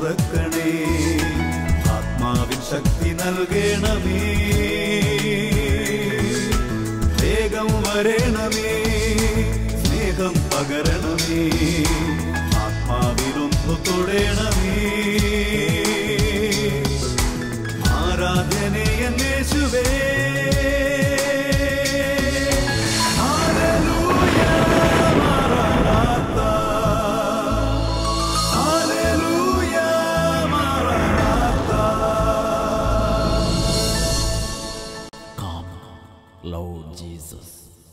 തുറക്കണേ ആത്മാവിൻ ശക്തി നൽകണമേ വേഗം വരണമേ സ്നേഹം പകരണമേ ആത്മാവിലൊന്നു തൊടണമേ ആരാധനയേശുവേ ഹല്ലേലൂയ മാറാനാത്ത ഹല്ലേലൂയ മാറാനാത്ത Come, Lord Jesus.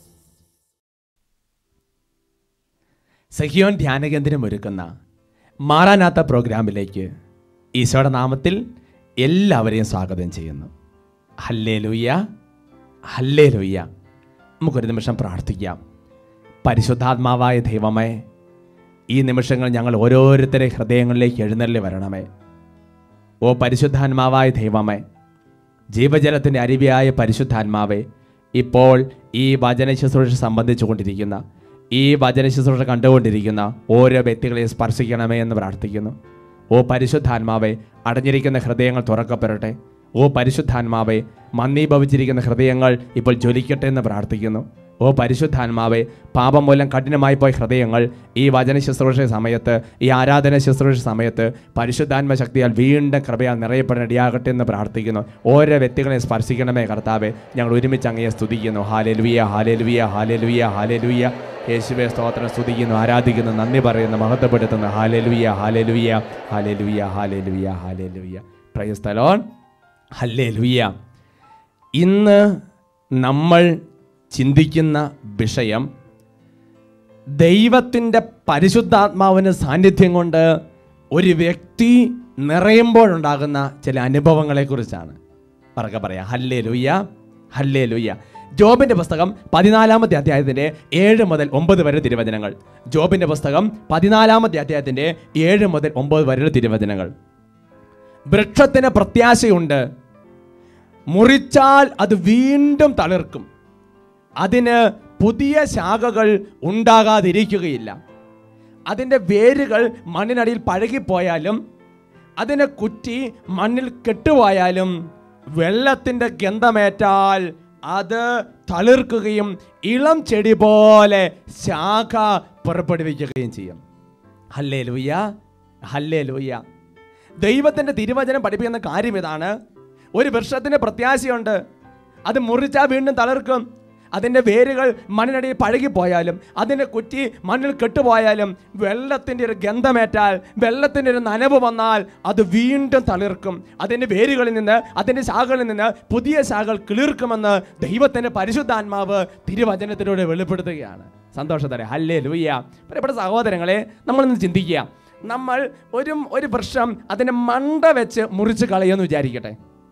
സഹിയോൻ ധ്യാനകേന്ദ്രം ഒരുക്കുന്ന മാറാനാത്ത പ്രോഗ്രാമിലേക്ക് ഈശോയുടെ നാമത്തിൽ എല്ലാവരെയും സ്വാഗതം ചെയ്യുന്നു ഹല്ലേ ലുയ്യ ഹല്ലേ ലുയ്യ നമുക്കൊരു നിമിഷം പ്രാർത്ഥിക്കാം പരിശുദ്ധാത്മാവായ ദൈവമേ ഈ നിമിഷങ്ങൾ ഞങ്ങൾ ഓരോരുത്തരെ ഹൃദയങ്ങളിലേക്ക് എഴുന്നള്ളി വരണമേ ഓ പരിശുദ്ധാത്മാവായ ദൈവമേ ജീവജലത്തിൻ്റെ അരുവിയായ പരിശുദ്ധാത്മാവെ ഇപ്പോൾ ഈ വചന ശുശ്രൂഷ സംബന്ധിച്ചു കൊണ്ടിരിക്കുന്ന ഈ വചന ശുശ്രൂഷ കണ്ടുകൊണ്ടിരിക്കുന്ന ഓരോ വ്യക്തികളെയും സ്പർശിക്കണമേ എന്ന് പ്രാർത്ഥിക്കുന്നു ഓ പരിശുദ്ധാത്മാവെ അടഞ്ഞിരിക്കുന്ന ഹൃദയങ്ങൾ തുറക്കപ്പെടട്ടെ ഓ പരിശുദ്ധാത്മാവെ മന്ദീഭവിച്ചിരിക്കുന്ന ഹൃദയങ്ങൾ ഇപ്പോൾ ജ്വലിക്കട്ടെ എന്ന് പ്രാർത്ഥിക്കുന്നു ഓ പരിശുദ്ധാത്മാവെ പാപം മൂലം കഠിനമായി പോയ ഹൃദയങ്ങൾ ഈ വചന ശുശ്രൂഷ സമയത്ത് ഈ ആരാധന ശുശ്രൂഷ സമയത്ത് പരിശുദ്ധാത്മ ശക്തിയാൽ വീണ്ടും കൃപയാൽ നിറയപ്പെടാൻ ഇടയാകട്ടെ എന്ന് പ്രാർത്ഥിക്കുന്നു ഓരോ വ്യക്തികളെ സ്പർശിക്കണമേ കർത്താവെ ഞങ്ങൾ ഒരുമിച്ച് അങ്ങയെ സ്തുതിക്കുന്നു ഹാലേലുവിയ ഹാലേലുവിയ ഹാലേലുവിയ ഹാലേലുവിയ യേശുവെ സ്തോത്രം സ്തുതിക്കുന്നു ആരാധിക്കുന്നു നന്ദി പറയുന്നു മഹത്വപ്പെടുത്തുന്നു ഹാലേലുവിയ ഹാലേലുവിയ ഹാലേലുവിയ ഹാലേലുവിയ ഹാലേലുവിയ പ്രയസ്തലോൺ ഹല്ലേലുവിയ ഇന്ന് നമ്മൾ ചിന്തിക്കുന്ന വിഷയം ദൈവത്തിൻ്റെ പരിശുദ്ധാത്മാവിന് സാന്നിധ്യം കൊണ്ട് ഒരു വ്യക്തി നിറയുമ്പോഴുണ്ടാകുന്ന ചില അനുഭവങ്ങളെക്കുറിച്ചാണ് പറക പറയാം ഹല്ലേ ലുയ്യ ഹല്ലേ ലുയ്യ ജോബിൻ്റെ പുസ്തകം പതിനാലാമത്തെ അധ്യായത്തിൻ്റെ ഏഴ് മുതൽ ഒമ്പത് വരെ തിരുവചനങ്ങൾ ജോബിൻ്റെ പുസ്തകം പതിനാലാമത്തെ അധ്യായത്തിൻ്റെ ഏഴ് മുതൽ ഒമ്പത് വരെ തിരുവചനങ്ങൾ വൃക്ഷത്തിന് പ്രത്യാശയുണ്ട് മുറിച്ചാൽ അത് വീണ്ടും തളിർക്കും അതിന് പുതിയ ശാഖകൾ ഉണ്ടാകാതിരിക്കുകയില്ല അതിൻ്റെ വേരുകൾ മണ്ണിനടിയിൽ പഴകിപ്പോയാലും അതിനെ കുറ്റി മണ്ണിൽ കെട്ടുപോയാലും വെള്ളത്തിൻ്റെ ഗന്ധമേറ്റാൽ അത് തളിർക്കുകയും ഇളം ചെടി പോലെ ശാഖ പുറപ്പെടുവിക്കുകയും ചെയ്യും ഹല്ലേ ലൂയ്യ ഹല്ലേ ലൂയ്യ ദൈവത്തിൻ്റെ തിരുവചനം പഠിപ്പിക്കുന്ന കാര്യം ഇതാണ് ഒരു വൃക്ഷത്തിന് പ്രത്യാശയുണ്ട് അത് മുറിച്ചാൽ വീണ്ടും തളിർക്കും അതിൻ്റെ വേരുകൾ മണ്ണിനടിയിൽ പഴകിപ്പോയാലും അതിൻ്റെ കുറ്റി മണ്ണിൽ കെട്ടുപോയാലും വെള്ളത്തിൻ്റെ ഒരു ഗന്ധമേറ്റാൽ വെള്ളത്തിൻ്റെ ഒരു നനവ് വന്നാൽ അത് വീണ്ടും തളിർക്കും അതിൻ്റെ വേരുകളിൽ നിന്ന് അതിൻ്റെ ശാഖകളിൽ നിന്ന് പുതിയ ശാഖകൾ കിളിർക്കുമെന്ന് ദൈവത്തിൻ്റെ പരിശുദ്ധാത്മാവ് തിരുവചനത്തിലൂടെ വെളിപ്പെടുത്തുകയാണ് സന്തോഷത്തോടെ ഹല്ലേ ലൂയ്യ പ്രിയപ്പെട്ട സഹോദരങ്ങളെ നമ്മളൊന്ന് ചിന്തിക്കുക നമ്മൾ ഒരു ഒരു വൃക്ഷം അതിൻ്റെ മണ്ട വെച്ച് മുറിച്ച് കളയുമെന്ന് വിചാരിക്കട്ടെ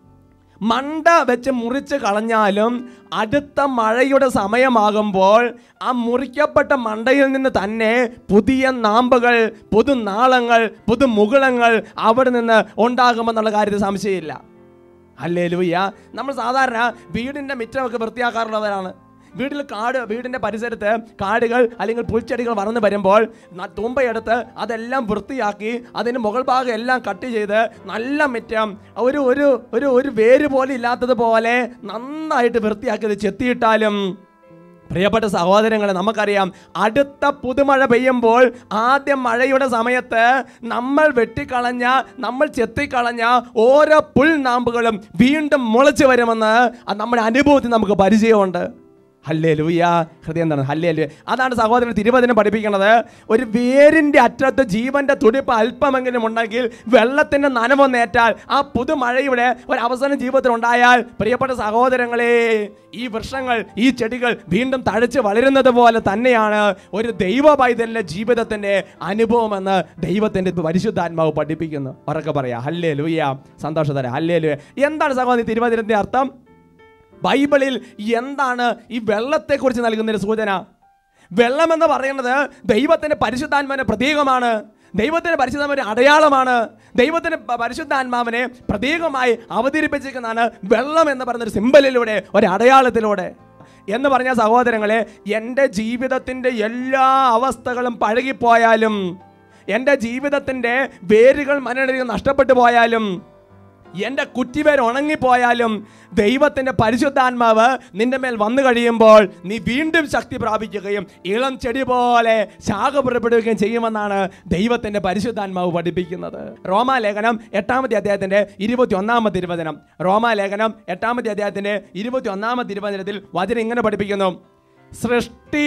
മണ്ട വെച്ച് മുറിച്ച് കളഞ്ഞാലും അടുത്ത മഴയുടെ സമയമാകുമ്പോൾ ആ മുറിക്കപ്പെട്ട മണ്ടയിൽ നിന്ന് തന്നെ പുതിയ നാമ്പുകൾ പുതുനാളങ്ങൾ പുതുമുകുളങ്ങൾ അവിടെ നിന്ന് ഉണ്ടാകുമെന്നുള്ള കാര്യത്തിൽ സംശയമില്ല അല്ലേ ലൂയ്യ നമ്മൾ സാധാരണ വീടിൻ്റെ മിറ്റമൊക്കെ വൃത്തിയാക്കാറുള്ളവരാണ് വീട്ടിൽ കാട് വീടിൻ്റെ പരിസരത്ത് കാടുകൾ അല്ലെങ്കിൽ പുൽച്ചെടികൾ വളർന്നു വരുമ്പോൾ ന- തുമ്പയെടുത്ത് അതെല്ലാം വൃത്തിയാക്കി അതിന് മുകൾ ഭാഗം എല്ലാം കട്ട് ചെയ്ത് നല്ല മിറ്റം ഒരു ഒരു ഒരു ഒരു വേര് പോലും ഇല്ലാത്തതുപോലെ നന്നായിട്ട് വൃത്തിയാക്കി അത് ചെത്തിയിട്ടാലും പ്രിയപ്പെട്ട സഹോദരങ്ങളെ നമുക്കറിയാം അടുത്ത പുതുമഴ പെയ്യുമ്പോൾ ആദ്യം മഴയുടെ സമയത്ത് നമ്മൾ വെട്ടിക്കളഞ്ഞ നമ്മൾ ചെത്തിക്കളഞ്ഞ ഓരോ പുൽനാമ്പുകളും വീണ്ടും മുളച്ചു വരുമെന്ന് അത് നമ്മുടെ അനുഭവത്തിൽ നമുക്ക് പരിചയമുണ്ട് ഹല്ലേ ലൂയ ഹൃദയം എന്താണ് ഹല്ലേ ലൂയ അതാണ് സഹോദരൻ തിരുവചനം പഠിപ്പിക്കുന്നത് ഒരു വേരിൻ്റെ അറ്റത്ത് ജീവന്റെ തുടിപ്പ് അല്പമെങ്കിലും ഉണ്ടെങ്കിൽ വെള്ളത്തിൻ്റെ നനവൊന്നേറ്റാൽ ആ പുതുമഴയുടെ ഒരു അവസരം ജീവിതത്തിൽ ഉണ്ടായാൽ പ്രിയപ്പെട്ട സഹോദരങ്ങളെ ഈ വൃക്ഷങ്ങൾ ഈ ചെടികൾ വീണ്ടും തഴച്ച് വളരുന്നത് പോലെ തന്നെയാണ് ഒരു ദൈവ പൈതലിന്റെ ജീവിതത്തിന്റെ അനുഭവമെന്ന് ദൈവത്തിന്റെ പരിശുദ്ധാത്മാവ് പഠിപ്പിക്കുന്നു ഉറക്കെ പറയാ ഹല്ലേ ലൂയ സന്തോഷത്തര ഹല്ലേ ലൂയ എന്താണ് സഹോദരി തിരുവചനത്തിന്റെ അർത്ഥം ബൈബിളിൽ എന്താണ് ഈ വെള്ളത്തെക്കുറിച്ച് നൽകുന്ന ഒരു സൂചന വെള്ളം എന്ന് പറയുന്നത് ദൈവത്തിന്റെ പരിശുദ്ധാത്മാവിന്റെ പ്രതീകമാണ് ദൈവത്തിന്റെ പരിശുദ്ധാത്മാവിന്റെ അടയാളമാണ് ദൈവത്തിന്റെ പ- പരിശുദ്ധാത്മാവിനെ പ്രതീകമായി അവതരിപ്പിച്ചിരിക്കുന്നതാണ് വെള്ളം എന്ന് പറയുന്ന ഒരു സിമ്പലിലൂടെ ഒരു അടയാളത്തിലൂടെ എന്ന് പറഞ്ഞ സഹോദരങ്ങളെ എൻ്റെ ജീവിതത്തിൻ്റെ എല്ലാ അവസ്ഥകളും പഴകിപ്പോയാലും എൻ്റെ ജീവിതത്തിൻ്റെ വേരുകൾ മനസ്സിൽ നഷ്ടപ്പെട്ടു പോയാലും എൻ്റെ കുറ്റിവേർ ഉണങ്ങിപ്പോയാലും ദൈവത്തിൻ്റെ പരിശുദ്ധാത്മാവ് നിന്റെ മേൽ വന്നു കഴിയുമ്പോൾ നീ വീണ്ടും ശക്തി പ്രാപിക്കുകയും ഇളം ചെടി പോലെ ശാഖ പുറപ്പെടുകയും ചെയ്യുമെന്നാണ് ദൈവത്തിൻ്റെ പരിശുദ്ധാത്മാവ് പഠിപ്പിക്കുന്നത് റോമാലേഖനം എട്ടാമത്തെ അധ്യായത്തിൻ്റെ ഇരുപത്തി ഒന്നാമത്തെ തിരുവചനം റോമാലേഖനം എട്ടാമത്തെ അധ്യായത്തിൻ്റെ ഇരുപത്തി ഒന്നാമത്തെ തിരുവചനത്തിൽ വചനം ഇങ്ങനെ പഠിപ്പിക്കുന്നു സൃഷ്ടി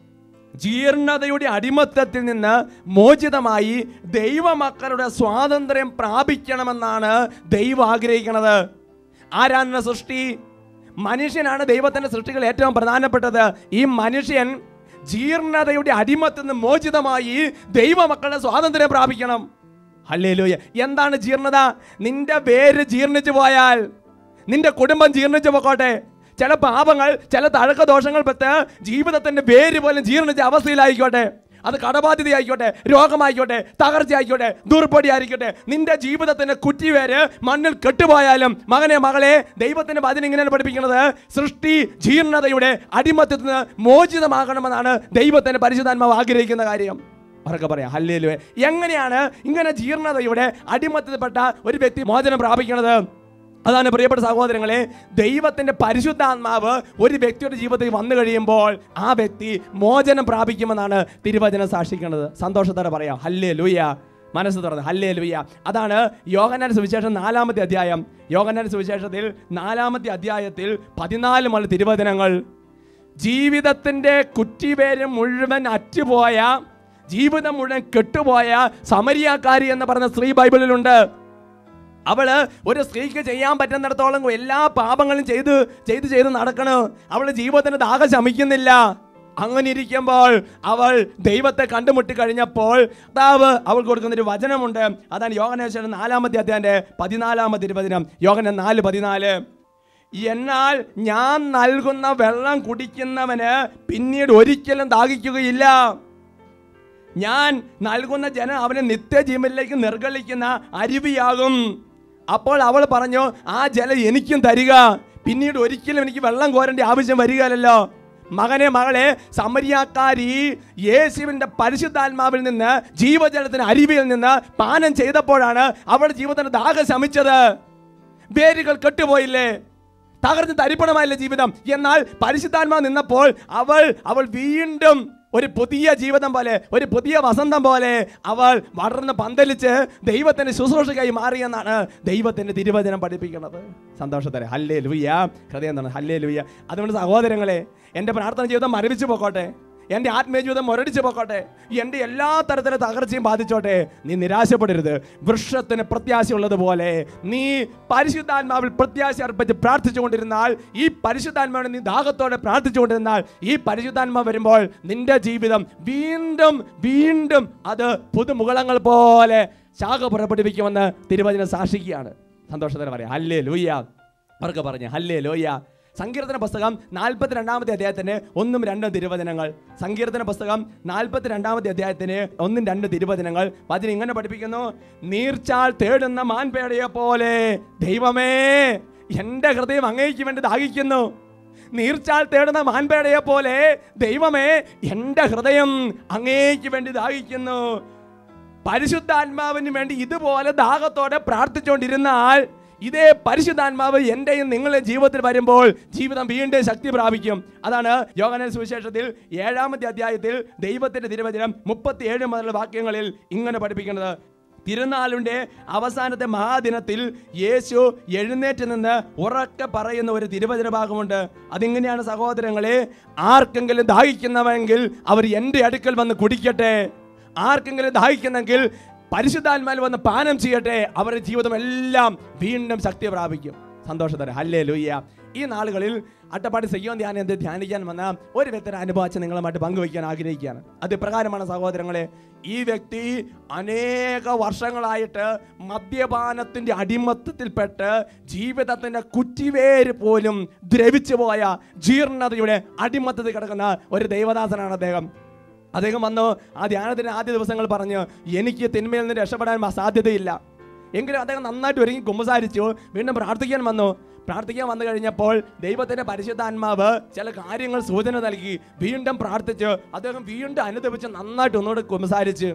ജീർണതയുടെ അടിമത്തത്തിൽ നിന്ന് മോചിതമായി ദൈവമക്കളുടെ സ്വാതന്ത്ര്യം പ്രാപിക്കണമെന്നാണ് ദൈവം ആഗ്രഹിക്കുന്നത് ആരാണ് സൃഷ്ടി മനുഷ്യനാണ് ദൈവത്തിന്റെ സൃഷ്ടികൾ ഏറ്റവും പ്രധാനപ്പെട്ടത് ഈ മനുഷ്യൻ ജീർണതയുടെ അടിമത്തിൽ നിന്ന് മോചിതമായി ദൈവമക്കളുടെ സ്വാതന്ത്ര്യം പ്രാപിക്കണം ഹല്ലേലൂയ എന്താണ് ജീർണത നിന്റെ വേര് ജീർണിച്ചു പോയാൽ നിന്റെ കുടുംബം ജീർണിച്ചു പോക്കോട്ടെ ചില പാപങ്ങൾ ചില തഴക്ക ദോഷങ്ങൾ പെട്ട് ജീവിതത്തിന്റെ വേര് പോലും ജീർണിച്ച അവസ്ഥയിലായിക്കോട്ടെ അത് കടബാധ്യതയായിക്കോട്ടെ രോഗമായിക്കോട്ടെ തകർച്ചയായിക്കോട്ടെ ദുർപ്പടി ആയിരിക്കട്ടെ നിന്റെ ജീവിതത്തിന്റെ കുറ്റിവേര് മണ്ണിൽ കെട്ടുപോയാലും മകനെ മകളെ ദൈവത്തിന്റെ വചനം ഇങ്ങനെയാണ് പഠിപ്പിക്കുന്നത് സൃഷ്ടി ജീർണതയുടെ അടിമത്തിൽ നിന്ന് മോചിതമാകണമെന്നാണ് ദൈവത്തിന്റെ പരിശുദ്ധാത്മാവ് ആഗ്രഹിക്കുന്ന കാര്യം അവരൊക്കെ പറയാം ഹല്ലേലുവേ എങ്ങനെയാണ് ഇങ്ങനെ ജീർണതയുടെ അടിമത്തത്തിൽപ്പെട്ട ഒരു വ്യക്തി മോചനം പ്രാപിക്കുന്നത് അതാണ് പ്രിയപ്പെട്ട സഹോദരങ്ങളെ ദൈവത്തിന്റെ പരിശുദ്ധാത്മാവ് ഒരു വ്യക്തിയുടെ ജീവിതത്തിൽ വന്നു കഴിയുമ്പോൾ ആ വ്യക്തി മോചനം പ്രാപിക്കുമെന്നാണ് തിരുവചനം സാക്ഷിക്കുന്നത് സന്തോഷത്തോടെ പറയാം ഹല്ലേ ലൂയ മനസ്സ് തുറന്ന് ഹല്ലേ ലൂയ അതാണ് യോഗനാന്റെ സുവിശേഷം നാലാമത്തെ അധ്യായം യോഗനാന്റെ സുവിശേഷത്തിൽ നാലാമത്തെ അധ്യായത്തിൽ പതിനാല് മുതൽ തിരുവചനങ്ങൾ ജീവിതത്തിന്റെ കുറ്റിവേര് മുഴുവൻ അറ്റുപോയ ജീവിതം മുഴുവൻ കെട്ടുപോയ സമരിയാക്കാരി എന്ന് പറഞ്ഞ സ്ത്രീ ബൈബിളിലുണ്ട് അവള് ഒരു സ്ത്രീക്ക് ചെയ്യാൻ പറ്റുന്നിടത്തോളം എല്ലാ പാപങ്ങളും ചെയ്ത് ചെയ്ത് ചെയ്ത് നടക്കണം അവള് ജീവിതത്തിന് ദാഹം ശമിക്കുന്നില്ല അങ്ങനെ ഇരിക്കുമ്പോൾ അവൾ ദൈവത്തെ കണ്ടുമുട്ടി കഴിഞ്ഞപ്പോൾ കർത്താവ് അവൾക്ക് കൊടുക്കുന്ന ഒരു വചനമുണ്ട് അതാണ് യോഗനേശ്വരൻ നാലാമത്തെ അധ്യായന്റെ പതിനാലാമത്തെ ഇരുപതിനം യോഗന നാല് പതിനാല് എന്നാൽ ഞാൻ നൽകുന്ന വെള്ളം കുടിക്കുന്നവന് പിന്നീട് ഒരിക്കലും ദാഹിക്കുകയില്ല ഞാൻ നൽകുന്ന ജനം അവനെ നിത്യജീവനിലേക്ക് നിർഗളിക്കുന്ന അരുവിയാകും അപ്പോൾ അവൾ പറഞ്ഞു ആ ജലം എനിക്കും തരിക പിന്നീട് ഒരിക്കലും എനിക്ക് വെള്ളം കോരേണ്ട ആവശ്യം വരികയല്ലോ മകനെ മകളെ സമരിയാക്കാരി യേശുവിന്റെ പരിശുദ്ധാത്മാവിൽ നിന്ന് ജീവജലത്തിന് അരുവിയിൽ നിന്ന് പാനം ചെയ്തപ്പോഴാണ് അവളുടെ ജീവിതത്തിന് ദാഹം ശമിച്ചത് വേരുകൾ കെട്ടുപോയില്ലേ തകർന്ന് തരിപ്പണമായില്ല ജീവിതം എന്നാൽ പരിശുദ്ധാത്മാവ് നിന്നപ്പോൾ അവൾ അവൾ വീണ്ടും ഒരു പുതിയ ജീവിതം പോലെ ഒരു പുതിയ വസന്തം പോലെ അവൾ വളർന്ന് പന്തലിച്ച് ദൈവത്തിന്റെ ശുശ്രൂഷകായി മാറിയെന്നാണ് ദൈവത്തിന്റെ തിരുവചനം പഠിപ്പിക്കുന്നത് സന്തോഷത്തോടെ ഹല്ലേ ലൂയ്യ ഹൃദയം എന്താണ് ഹല്ലേ ലൂയ്യ അതുകൊണ്ട് സഹോദരങ്ങളെ എൻ്റെ പ്രാർത്ഥന ജീവിതം മരവിച്ചു പോക്കോട്ടെ എൻ്റെ ആത്മീയ ജീവിതം മുരടിച്ചു പോക്കോട്ടെ എൻ്റെ എല്ലാ തരത്തിലും തകർച്ചയും ബാധിച്ചോട്ടെ നീ നിരാശപ്പെടരുത് വൃക്ഷത്തിന് പ്രത്യാശയുള്ളതുപോലെ നീ പരിശുദ്ധാത്മാവിൽ പ്രത്യാശ അർപ്പിച്ച് പ്രാർത്ഥിച്ചുകൊണ്ടിരുന്നാൽ ഈ പരിശുദ്ധാത്മാവിനെ നീ ദാഹത്തോടെ പ്രാർത്ഥിച്ചുകൊണ്ടിരുന്നാൽ ഈ പരിശുദ്ധാത്മാവ് വരുമ്പോൾ നിന്റെ ജീവിതം വീണ്ടും വീണ്ടും അത് പുതുമുകളങ്ങൾ പോലെ ശാഖ പുറപ്പെടുവിക്കുമെന്ന് തിരുവചനം സാക്ഷിക്കുകയാണ് സന്തോഷത്തിന് പറയാം ഹല്ലേ ലൂയ്യ അവർക്ക് പറഞ്ഞു ഹല്ലേ ലോയ്യ സങ്കീർത്തന പുസ്തകം നാൽപ്പത്തി രണ്ടാമത്തെ അധ്യായത്തിന് ഒന്നും രണ്ടും തിരുവചനങ്ങൾ സങ്കീർത്തന പുസ്തകം നാൽപ്പത്തി രണ്ടാമത്തെ അധ്യായത്തിന് ഒന്നും രണ്ട് തിരുവചനങ്ങൾ വചനം ഇങ്ങനെ പഠിപ്പിക്കുന്നു നീർച്ചാൽ തേടുന്ന മാൻപേടയെ പോലെ ദൈവമേ എൻ്റെ ഹൃദയം അങ്ങേക്ക് വേണ്ടി ദാഹിക്കുന്നു നീർച്ചാൽ തേടുന്ന മാൻപേടയെ പോലെ ദൈവമേ എൻ്റെ ഹൃദയം അങ്ങേക്ക് വേണ്ടി ദാഹിക്കുന്നു പരിശുദ്ധാത്മാവിന് വേണ്ടി ഇതുപോലെ ദാഹത്തോടെ പ്രാർത്ഥിച്ചുകൊണ്ടിരുന്നാൽ ഇതേ പരിശുദ്ധാത്മാവ് എൻ്റെയും നിങ്ങളുടെ ജീവിതത്തിൽ വരുമ്പോൾ ജീവിതം വീണ്ടും ശക്തി പ്രാപിക്കും അതാണ് യോഗന സുവിശേഷത്തിൽ ഏഴാമത്തെ അധ്യായത്തിൽ ദൈവത്തിന്റെ തിരുവചനം മുപ്പത്തി ഏഴ് മുതലുള്ള വാക്യങ്ങളിൽ ഇങ്ങനെ പഠിപ്പിക്കുന്നത് തിരുനാളിൻ്റെ അവസാനത്തെ മഹാദിനത്തിൽ യേശു എഴുന്നേറ്റ് നിന്ന് ഉറക്കെ പറയുന്ന ഒരു തിരുവചന ഭാഗമുണ്ട് അതിങ്ങനെയാണ് സഹോദരങ്ങളെ ആർക്കെങ്കിലും ദാഹിക്കുന്നവെങ്കിൽ അവർ എൻ്റെ അടുക്കൽ വന്ന് കുടിക്കട്ടെ ആർക്കെങ്കിലും ദാഹിക്കുന്നെങ്കിൽ പരിശുദ്ധാത്മാവിൽ വന്ന് പാനം ചെയ്യട്ടെ അവരുടെ ജീവിതം എല്ലാം വീണ്ടും ശക്തി പ്രാപിക്കും സന്തോഷത്തോടെ ഹല്ലേ ലൂയ്യ ഈ നാളുകളിൽ അട്ടപ്പാടി സയ്യോൻ ധ്യാനം ധ്യാനിക്കാൻ വന്ന ഒരു വ്യക്തിയുടെ അനുഭവം നിങ്ങളുമായിട്ട് പങ്കുവയ്ക്കാൻ ആഗ്രഹിക്കുകയാണ് അത് ഇപ്രകാരമാണ് സഹോദരങ്ങളെ ഈ വ്യക്തി അനേക വർഷങ്ങളായിട്ട് മദ്യപാനത്തിന്റെ അടിമത്തത്തിൽപ്പെട്ട് ജീവിതത്തിന്റെ കുറ്റിവേര് പോലും ദ്രവിച്ചു പോയ ജീർണതയുടെ അടിമത്തത്തിൽ കിടക്കുന്ന ഒരു ദൈവദാസനാണ് അദ്ദേഹം അദ്ദേഹം വന്നു ആ ധ്യാനത്തിന്റെ ആദ്യ ദിവസങ്ങൾ പറഞ്ഞു എനിക്ക് തിന്മയിൽ നിന്ന് രക്ഷപ്പെടാൻ മ- സാധ്യതയില്ല എങ്കിലും അദ്ദേഹം നന്നായിട്ട് ഒരുങ്ങി കുമ്പസാരിച്ചു വീണ്ടും പ്രാർത്ഥിക്കാൻ വന്നു പ്രാർത്ഥിക്കാൻ വന്നു കഴിഞ്ഞപ്പോൾ ദൈവത്തിന്റെ പരിശുദ്ധാത്മാവ് ചില കാര്യങ്ങൾ സൂചന നൽകി വീണ്ടും പ്രാർത്ഥിച്ച് അദ്ദേഹം വീണ്ടും അനുദപിച്ച് നന്നായിട്ട് ഒന്നുകൂടെ കുമ്പസാരിച്ച്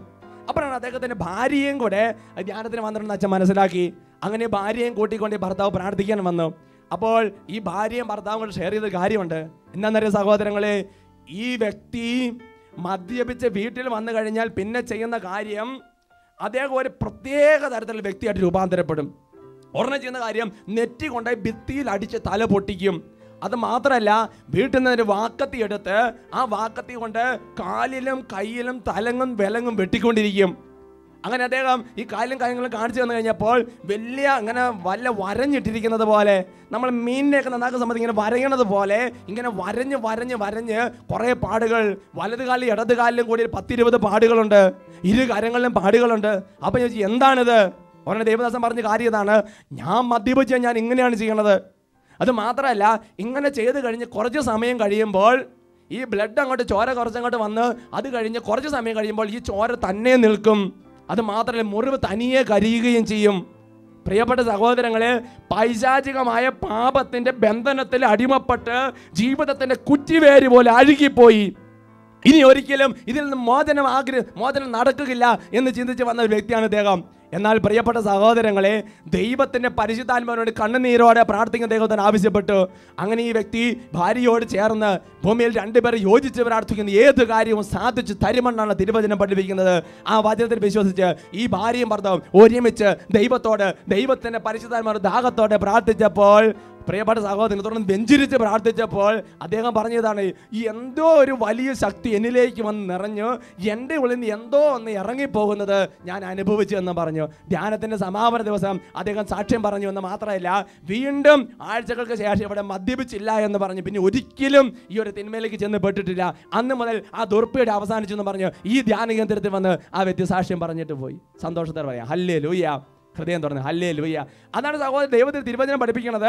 അപ്പോഴാണ് അദ്ദേഹത്തിന്റെ ഭാര്യയും കൂടെ ധ്യാനത്തിന് വന്നിട്ടുണ്ടെന്ന് അച്ഛൻ മനസ്സിലാക്കി അങ്ങനെ ഭാര്യയും കൂട്ടിക്കൊണ്ട് ഈ ഭർത്താവ് പ്രാർത്ഥിക്കാൻ വന്നു അപ്പോൾ ഈ ഭാര്യയും ഭർത്താവും കൂടെ ഷെയർ ചെയ്ത കാര്യമുണ്ട് എന്താണെന്നറിയ സഹോദരങ്ങളെ ഈ വ്യക്തി മദ്യപിച്ച് വീട്ടിൽ വന്നു കഴിഞ്ഞാൽ പിന്നെ ചെയ്യുന്ന കാര്യം അദ്ദേഹം ഒരു പ്രത്യേക തരത്തിലുള്ള വ്യക്തിയായിട്ട് രൂപാന്തരപ്പെടും ഉടനെ ചെയ്യുന്ന കാര്യം നെറ്റി കൊണ്ടുപോയി ഭിത്തിയിൽ അടിച്ച് തല പൊട്ടിക്കും അത് മാത്രമല്ല വീട്ടിൽ നിന്ന് ഒരു വാക്കത്തി എടുത്ത് ആ വാക്കത്തി കൊണ്ട് കാലിലും കയ്യിലും തലങ്ങും വിലങ്ങും വെട്ടിക്കൊണ്ടിരിക്കും അങ്ങനെ അദ്ദേഹം ഈ കാലും കാര്യങ്ങളും കാണിച്ചു തന്നു കഴിഞ്ഞപ്പോൾ വലിയ അങ്ങനെ വല്ല വരഞ്ഞിട്ടിരിക്കുന്നത് പോലെ നമ്മൾ മീനിനെയൊക്കെ നന്നാക്കുന്ന സമയത്ത് ഇങ്ങനെ വരയണത് പോലെ ഇങ്ങനെ വരഞ്ഞ് വരഞ്ഞ് വരഞ്ഞ് കുറേ പാടുകൾ വലത് കാലിലും ഇടത് കാലിലും കൂടി ഒരു പത്തിരുപത് പാടുകളുണ്ട് ഇരു കരങ്ങളിലും പാടുകളുണ്ട് അപ്പം ചോദിച്ചു എന്താണിത് ഉടനെ ദേവദാസൻ പറഞ്ഞ കാര്യം ഇതാണ് ഞാൻ മദ്യപിച്ച ഞാൻ ഇങ്ങനെയാണ് ചെയ്യണത് അത് മാത്രമല്ല ഇങ്ങനെ ചെയ്ത് കഴിഞ്ഞ് കുറച്ച് സമയം കഴിയുമ്പോൾ ഈ ബ്ലഡ് അങ്ങോട്ട് ചോര കുറച്ചങ്ങോട്ട് വന്ന് അത് കഴിഞ്ഞ് കുറച്ച് സമയം കഴിയുമ്പോൾ ഈ ചോര തന്നെ നിൽക്കും അത് മാത്രമല്ല മുറിവ് തനിയെ കരിയുകയും ചെയ്യും പ്രിയപ്പെട്ട സഹോദരങ്ങളെ പൈശാചികമായ പാപത്തിന്റെ ബന്ധനത്തിൽ അടിമപ്പെട്ട് ജീവിതത്തിന്റെ കുറ്റിവേര് പോലെ അഴുകിപ്പോയി ഇനി ഒരിക്കലും ഇതിൽ നിന്ന് മോചനം ആഗ്രഹ മോചനം നടക്കുകയില്ല എന്ന് ചിന്തിച്ച് വന്ന ഒരു വ്യക്തിയാണ് ഇദ്ദേഹം എന്നാൽ പ്രിയപ്പെട്ട സഹോദരങ്ങളെ ദൈവത്തിന്റെ പരിശുദ്ധാത്മാവിനോട് കണ്ണുനീരോടെ പ്രാർത്ഥിക്കുന്ന ദൈവത്തിന് ആവശ്യപ്പെട്ടു അങ്ങനെ ഈ വ്യക്തി ഭാര്യയോട് ചേർന്ന് ഭൂമിയിൽ രണ്ടുപേർ യോജിച്ച് പ്രാർത്ഥിക്കുന്ന ഏത് കാര്യവും സാധിച്ചു തരുമെന്നാണ് തിരുവചനം പഠിപ്പിക്കുന്നത് ആ വചനത്തിൽ വിശ്വസിച്ച് ഈ ഭാര്യയും ഭർത്താവും ഒരുമിച്ച് ദൈവത്തോട് ദൈവത്തിന്റെ പരിശുദ്ധാത്മാവ് ദാഹത്തോടെ പ്രാർത്ഥിച്ചപ്പോൾ പ്രിയപ്പെട്ട സഹോദരൻ തുടർന്ന് വെഞ്ചിരിച്ച് പ്രാർത്ഥിച്ചപ്പോൾ അദ്ദേഹം പറഞ്ഞതാണ് ഈ എന്തോ ഒരു വലിയ ശക്തി എന്നിലേക്ക് വന്ന് നിറഞ്ഞു എൻ്റെ ഉള്ളിൽ നിന്ന് എന്തോ ഒന്ന് ഇറങ്ങിപ്പോകുന്നത് ഞാൻ അനുഭവിച്ചു എന്ന് പറഞ്ഞു ധ്യാനത്തിന്റെ സമാപന ദിവസം അദ്ദേഹം സാക്ഷ്യം പറഞ്ഞു എന്ന് മാത്രമല്ല വീണ്ടും ആഴ്ചകൾക്ക് ശേഷം ഇവിടെ മദ്യപിച്ചില്ല എന്ന് പറഞ്ഞു പിന്നെ ഒരിക്കലും ഈ ഒരു തിന്മയിലേക്ക് ചെന്ന് പെട്ടിട്ടില്ല അന്ന് മുതൽ ആ ദുർപ്പയുടെ അവസാനിച്ചു എന്ന് പറഞ്ഞു ഈ ധ്യാന കേന്ദ്രത്തിൽ വന്ന് ആ വ്യക്തി സാക്ഷ്യം പറഞ്ഞിട്ട് പോയി സന്തോഷത്തോടെ പറയാം ഹല്ലേ ലൂയ്യ ഹൃദയം തുറന്ന് ഹല്ലേ ലൂയ്യ അതാണ് സഹോദരൻ ദൈവത്തിൽ തിരുവചനം പഠിപ്പിക്കുന്നത്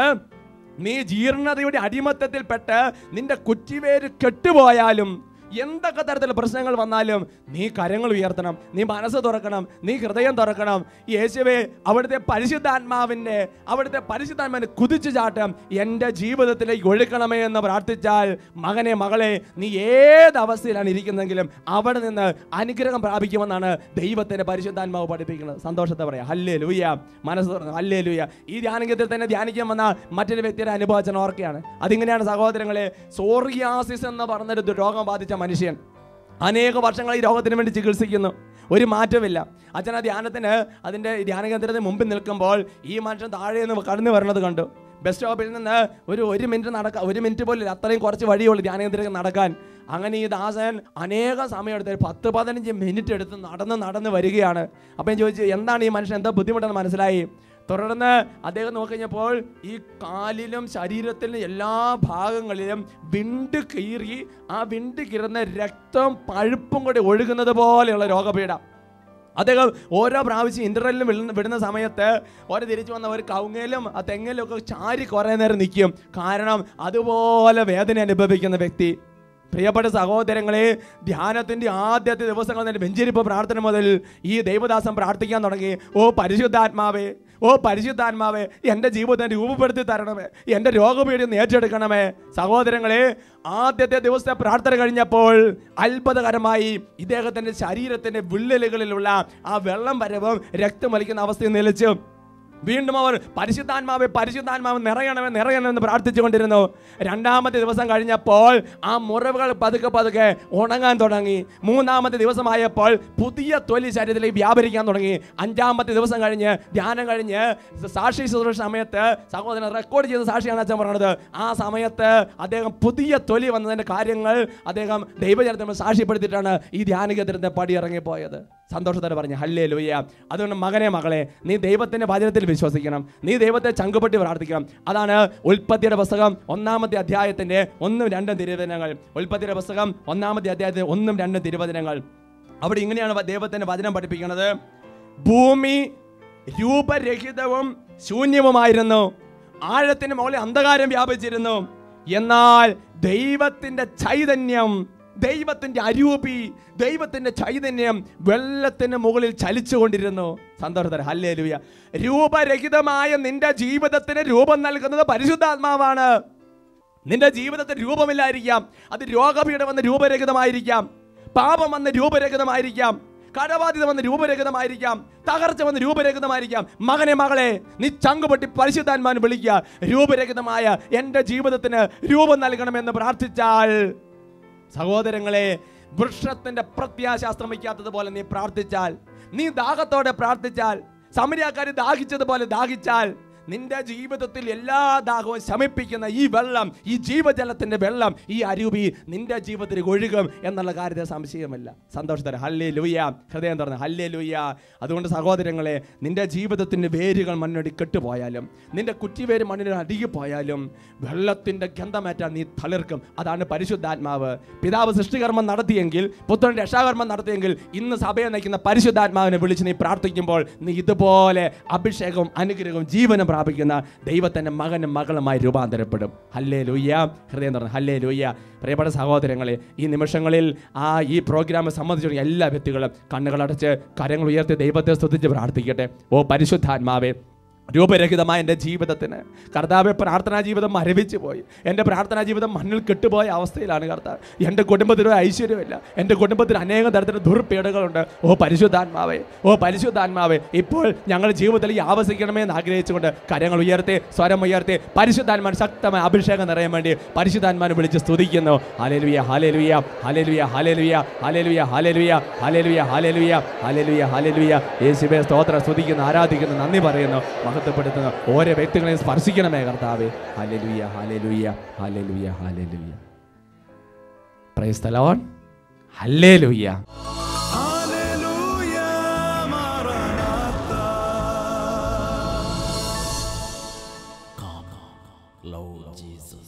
നീ ജീർണതയുടെ അടിമത്തത്തിൽപ്പെട്ട് നിന്റെ കുറ്റിവേര് കെട്ടുപോയാലും എന്തൊക്കെ തരത്തിലുള്ള പ്രശ്നങ്ങൾ വന്നാലും നീ കരങ്ങൾ ഉയർത്തണം നീ മനസ്സ് തുറക്കണം നീ ഹൃദയം തുറക്കണം യേശുവെ അവിടുത്തെ പരിശുദ്ധാത്മാവിൻ്റെ അവിടുത്തെ പരിശുദ്ധാത്മാവിനെ കുതിച്ചു ചാട്ടം എൻ്റെ ജീവിതത്തിലേക്ക് ഒഴുക്കണമേ എന്ന് പ്രാർത്ഥിച്ചാൽ മകനെ മകളെ നീ ഏത് അവസ്ഥയിലാണ് ഇരിക്കുന്നതെങ്കിലും അവിടെ നിന്ന് അനുഗ്രഹം പ്രാപിക്കുമെന്നാണ് ദൈവത്തിന്റെ പരിശുദ്ധാത്മാവ് പഠിപ്പിക്കുന്നത് സന്തോഷത്തെ പറയാം ഹല്ലേ ലൂയ മനസ്സ് തുറന്ന് ഹല്ലേ ലൂയ ഈ ധ്യാനകത്തിൽ തന്നെ ധ്യാനിക്കാൻ വന്ന മറ്റൊരു വ്യക്തിയുടെ അനുഭവച്ചൻ ഓർക്കുകയാണ് അതിങ്ങനെയാണ് സഹോദരങ്ങളെ സോറിയാസിസ് എന്ന് പറഞ്ഞൊരു രോഗം ബാധിച്ച മനുഷ്യൻ അനേക വർഷങ്ങൾ ഈ രോഗത്തിന് വേണ്ടി ചികിത്സിക്കുന്നു ഒരു മാറ്റമില്ല അച്ഛൻ ആ ധ്യാനത്തിന് അതിൻ്റെ ധ്യാന കേന്ദ്രത്തിന് മുമ്പിൽ നിൽക്കുമ്പോൾ ഈ മനുഷ്യൻ താഴെ നിന്ന് കടന്നു വരുന്നത് കണ്ടു ബസ് സ്റ്റോപ്പിൽ നിന്ന് ഒരു ഒരു മിനിറ്റ് നടക്കാൻ ഒരു മിനിറ്റ് പോലും ഇല്ല. അത്രയും കുറച്ച് വഴിയുള്ളൂ ധ്യാന കേന്ദ്രത്തിൽ നടക്കാൻ അങ്ങനെ ഈ ദാസൻ അനേകം സമയം എടുത്ത് ഒരു പത്ത് പതിനഞ്ച് മിനിറ്റ് എടുത്ത് നടന്ന് നടന്ന് വരികയാണ് അപ്പം ഞാൻ ചോദിച്ചു എന്താണ് ഈ മനുഷ്യൻ എന്താ ബുദ്ധിമുട്ടെന്ന് മനസ്സിലായി തുടർന്ന് അദ്ദേഹം നോക്കിക്കഴിഞ്ഞപ്പോൾ ഈ കാലിലും ശരീരത്തിലും എല്ലാ ഭാഗങ്ങളിലും വിണ്ട് കീറി ആ വിണ്ട് കീറുന്ന രക്തം പഴുപ്പും കൂടി ഒഴുകുന്നത് പോലെയുള്ള രോഗപീഠ അദ്ദേഹം ഓരോ പ്രാവശ്യം ഇന്റർവെല്ലിലും വിടുന്ന വിടുന്ന സമയത്ത് ഓരോ തിരിച്ചു വന്ന ഒരു കവുങ്ങയിലും ആ തെങ്ങിലും ഒക്കെ ചാരി കുറേ നേരം നിൽക്കും കാരണം അതുപോലെ വേദന അനുഭവിക്കുന്ന വ്യക്തി പ്രിയപ്പെട്ട സഹോദരങ്ങളെ ധ്യാനത്തിന്റെ ആദ്യത്തെ ദിവസങ്ങൾ തന്നെ വെഞ്ചരിപ്പ് പ്രാർത്ഥന മുതൽ ഈ ദൈവദാസൻ പ്രാർത്ഥിക്കാൻ തുടങ്ങി ഓ പരിശുദ്ധാത്മാവേ ഓ പരിശുദ്ധാത്മാവേ എൻ്റെ ജീവിതത്തെ രൂപപ്പെടുത്തി തരണമേ എൻ്റെ രോഗപീഠം ഏറ്റെടുക്കണമേ സഹോദരങ്ങളെ ആദ്യത്തെ ദിവസത്തെ പ്രാർത്ഥന കഴിഞ്ഞപ്പോൾ അത്ഭുതകരമായി ഇദ്ദേഹത്തിൻ്റെ ശരീരത്തിൻ്റെ വിള്ളലുകളിലുള്ള ആ വെള്ളം വരവും രക്തമൊലിക്കുന്ന അവസ്ഥയിൽ നിലച്ചു വീണ്ടും അവർ പരിശുദ്ധാത്മാവെ പരിശുദ്ധാത്മാവ് നിറയണമേ നിറയണമെന്ന് പ്രാർത്ഥിച്ചുകൊണ്ടിരുന്നു രണ്ടാമത്തെ ദിവസം കഴിഞ്ഞപ്പോൾ ആ മുറിവുകൾ പതുക്കെ പതുക്കെ ഉണങ്ങാൻ തുടങ്ങി മൂന്നാമത്തെ ദിവസമായപ്പോൾ പുതിയ തൊലി ശരീരത്തിലേക്ക് വ്യാപരിക്കാൻ തുടങ്ങി അഞ്ചാമത്തെ ദിവസം കഴിഞ്ഞ് ധ്യാനം കഴിഞ്ഞ് സാക്ഷി ശുശ്രൂഷ സമയത്ത് സഹോദരൻ റെക്കോർഡ് ചെയ്ത സാക്ഷിയാണ് അച്ഛൻ പറഞ്ഞത് ആ സമയത്ത് അദ്ദേഹം പുതിയ തൊലി വന്നതിൻ്റെ കാര്യങ്ങൾ അദ്ദേഹം ദൈവജനത്തിൽ സാക്ഷ്യപ്പെടുത്തിയിട്ടാണ് ഈ ധ്യാനകേന്ദ്രത്തെ പടി ഇറങ്ങിപ്പോയത് സന്തോഷത്തോടെ പറഞ്ഞു ഹല്ലേ ലൂയ്യ അതുകൊണ്ട് മകനെ മകളെ നീ ദൈവത്തിന്റെ വചനത്തിൽ വിശ്വസിക്കണം നീ ദൈവത്തെ ചങ്കുപെട്ടി പ്രാർത്ഥിക്കണം അതാണ് ഉൽപ്പത്തിയുടെ പുസ്തകം ഒന്നാമത്തെ അധ്യായത്തിന്റെ ഒന്നും രണ്ടും തിരുവചനങ്ങൾ ഉൽപ്പത്തിയുടെ പുസ്തകം ഒന്നാമത്തെ അധ്യായത്തിന്റെ ഒന്നും രണ്ടും തിരുവചനങ്ങൾ അവിടെ ഇങ്ങനെയാണ് ദൈവത്തിന്റെ വചനം പഠിപ്പിക്കുന്നത് ഭൂമി രൂപരഹിതവും ശൂന്യവുമായിരുന്നു ആഴത്തിന് മുകളിൽ അന്ധകാരം വ്യാപിച്ചിരുന്നു എന്നാൽ ദൈവത്തിന്റെ ചൈതന്യം ദൈവത്തിന്റെ അരൂപി ദൈവത്തിന്റെ ചൈതന്യം വെള്ളത്തിന് മുകളിൽ ചലിച്ചുകൊണ്ടിരുന്നു സന്തോഷത്തര ഹല്ലേ ലൂയ രൂപരഹിതമായ നിന്റെ ജീവിതത്തിന് രൂപം നൽകുന്നത് പരിശുദ്ധാത്മാവാണ് നിന്റെ ജീവിതത്തിൽ രൂപമില്ലായിരിക്കാം അത് രോഗപീഠം വന്ന് രൂപരഹിതമായിരിക്കാം പാപം വന്ന് രൂപരഹിതമായിരിക്കാം കടബാധ്യത വന്ന് രൂപരഹിതമായിരിക്കാം തകർച്ച വന്ന് രൂപരഹിതമായിരിക്കാം മകനെ മകളെ നീ ചങ്കുപൊട്ടി പരിശുദ്ധാത്മാൻ വിളിക്കുക രൂപരഹിതമായ എൻ്റെ ജീവിതത്തിന് രൂപം നൽകണമെന്ന് പ്രാർത്ഥിച്ചാൽ സഹോദരങ്ങളെ വൃക്ഷത്തിന്റെ പ്രത്യാശാസ്ത്രം വയ്ക്കാത്തതുപോലെ നീ പ്രാർത്ഥിച്ചാൽ നീ ദാഹത്തോടെ പ്രാർത്ഥിച്ചാൽ സമരിയാക്കാരി ദാഹിച്ചതുപോലെ ദാഹിച്ചാൽ നിന്റെ ജീവിതത്തിൽ എല്ലാ ദാഹവും ശമിപ്പിക്കുന്ന ഈ വെള്ളം ഈ ജീവജലത്തിന്റെ വെള്ളം ഈ അരൂപി നിന്റെ ജീവിതത്തിൽ ഒഴുകും എന്നുള്ള കാര്യത്തിൽ സംശയമല്ല സന്തോഷത്തോടെ ഹല്ലേ ലൂയ ഹൃദയം തുറന്ന് ഹല്ലേ ലൂയ അതുകൊണ്ട് സഹോദരങ്ങളെ നിന്റെ ജീവിതത്തിന്റെ വേരുകൾ മണ്ണിനടി കെട്ടുപോയാലും നിന്റെ കുറ്റിവേര് മണ്ണിന് അടികി പോയാലും വെള്ളത്തിന്റെ ഗന്ധമേറ്റാൻ നീ തളിർക്കും അതാണ് പരിശുദ്ധാത്മാവ് പിതാവ് സൃഷ്ടികർമ്മം നടത്തിയെങ്കിൽ പുത്രൻ രക്ഷാകർമ്മം നടത്തിയെങ്കിൽ ഇന്ന് സഭയെ നയിക്കുന്ന പരിശുദ്ധാത്മാവിനെ വിളിച്ച് നീ പ്രാർത്ഥിക്കുമ്പോൾ നീ ഇതുപോലെ അഭിഷേകവും അനുഗ്രഹവും ജീവനും പ്രാപിക്കുന്ന ദൈവത്തിന്റെ മകനും മകളുമായി രൂപാന്തരപ്പെടും ഹല്ലേ ലൂയ്യ ഹൃദയം തുറന്ന് ഹല്ലേ ലൂയ്യ പ്രിയപ്പെട്ട സഹോദരങ്ങളെ ഈ നിമിഷങ്ങളിൽ ആ ഈ പ്രോഗ്രാം സംബന്ധിച്ചുള്ള എല്ലാ വ്യക്തികളും കണ്ണുകളടച്ച് കരങ്ങൾ ഉയർത്തി ദൈവത്തെ സ്തുതിച്ച് പ്രാർത്ഥിക്കട്ടെ ഓ പരിശുദ്ധാത്മാവേ രൂപരഹിതമായ എൻ്റെ ജീവിതത്തിന് കർത്താവെ പ്രാർത്ഥനാ ജീവിതം മരവിച്ചു പോയി എൻ്റെ പ്രാർത്ഥനാ ജീവിതം മണ്ണിൽ കെട്ടുപോയ അവസ്ഥയിലാണ് കർത്താവ് എൻ്റെ കുടുംബത്തിന് ഒരു ഐശ്വര്യമില്ല എൻ്റെ കുടുംബത്തിന് അനേകം തരത്തിലുള്ള ദുർപീഡകളുണ്ട് ഓ പരിശുദ്ധാത്മാവേ ഓ പരിശുദ്ധാത്മാവേ ഇപ്പോൾ ഞങ്ങൾ ജീവിതത്തിൽ ഈ ആവസിക്കണമേ എന്ന് ആഗ്രഹിച്ചുകൊണ്ട് കരങ്ങൾ ഉയർത്തി സ്വരം ഉയർത്തി പരിശുദ്ധാത്മാൻ ശക്തമായ അഭിഷേകം നിറയാൻ വേണ്ടി പരിശുദ്ധാത്മാനെ വിളിച്ച് സ്തുതിക്കുന്നു ഹാലേലുയ ഹാലേലുയ ഹാലേലുയ ഹാലേലുയ ഹാലേലുയ ഹാലേലുയ ഹാലേലുയ ഹാലേലുയ ഹാലേലുയ ഹാലേലുയ യേശുവേ സ്തോത്രം സ്തുതിക്കുന്നു ആരാധിക്കുന്നു നന്ദി പറയുന്നു മഹത്വപ്പെടുത്തുന്നു ഓരോ വ്യക്തികളെയും സ്പർശിക്കണമേ കർത്താവേ ഹാലേലുയ ഹാലേലുയ ഹാലേലുയ ഹാലേലുയ പ്രൈസ് ദ ലോർഡ് ഹല്ലേലൂയ ഹല്ലേലൂയ മാറാനാത്ത Come, Lord Jesus.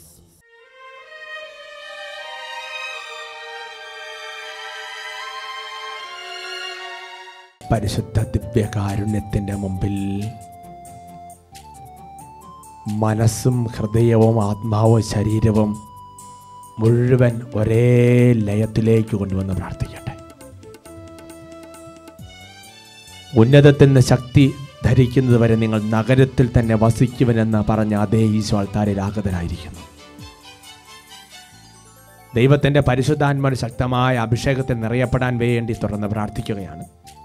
പരിശുദ്ധ ദിവ്യകാരുണ്യത്തിൻ്റെ മുമ്പിൽ മനസ്സും ഹൃദയവും ആത്മാവും ശരീരവും മുഴുവൻ ഒരേ ലയത്തിലേക്ക് കൊണ്ടുവന്ന് പ്രാർത്ഥിക്കട്ടെ ഉന്നതത്തിൽ നിന്ന് ശക്തി ധരിക്കുന്നത് വരെ നിങ്ങൾ നഗരത്തിൽ തന്നെ വസിക്കുവനെന്ന് പറഞ്ഞ അതേ ഈശോ ആൾത്താരിൽ ആഗതരായിരിക്കുന്നു ദൈവത്തിൻ്റെ പരിശുദ്ധാത്മാർ ശക്തമായ അഭിഷേകത്തിൽ നിറയപ്പെടാൻ വേണ്ടി തുറന്ന് പ്രാർത്ഥിക്കുകയാണ്